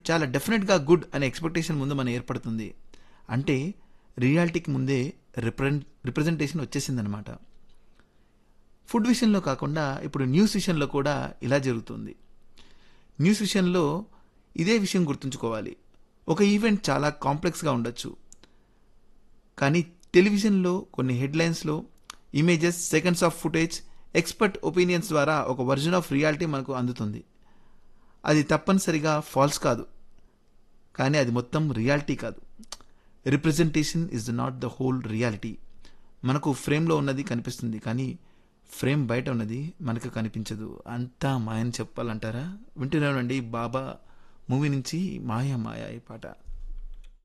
చాలా డెఫినెట్గా గుడ్ అనే ఎక్స్పెక్టేషన్ ముందు మన ఏర్పడుతుంది అంటే రియాలిటీకి ముందే రిప్రజెంట్ రిప్రజెంటేషన్ వచ్చేసిందనమాట ఫుడ్ విషయంలో కాకుండా ఇప్పుడు న్యూస్ విషయంలో కూడా ఇలా జరుగుతుంది న్యూస్ విషయంలో ఇదే విషయం గుర్తుంచుకోవాలి ఒక ఈవెంట్ చాలా కాంప్లెక్స్గా ఉండొచ్చు కానీ టెలివిజన్లో కొన్ని హెడ్లైన్స్లో images seconds of footage expert opinions ద్వారా ఒక వర్జన్ ఆఫ్ రియాలిటీ మనకు అందుతుంది అది తప్పనిసరిగా ఫాల్స్ కాదు కానీ అది మొత్తం రియాలిటీ కాదు representation is not the whole reality మనకు ఫ్రేమ్లో ఉన్నది కనిపిస్తుంది కానీ ఫ్రేమ్ బయట ఉన్నది మనకు కనిపించదు అంతా మాయని చెప్పాలంటారా వింటున్నానండి బాబా మూవీ నుంచి మాయా మాయా ఈ పాట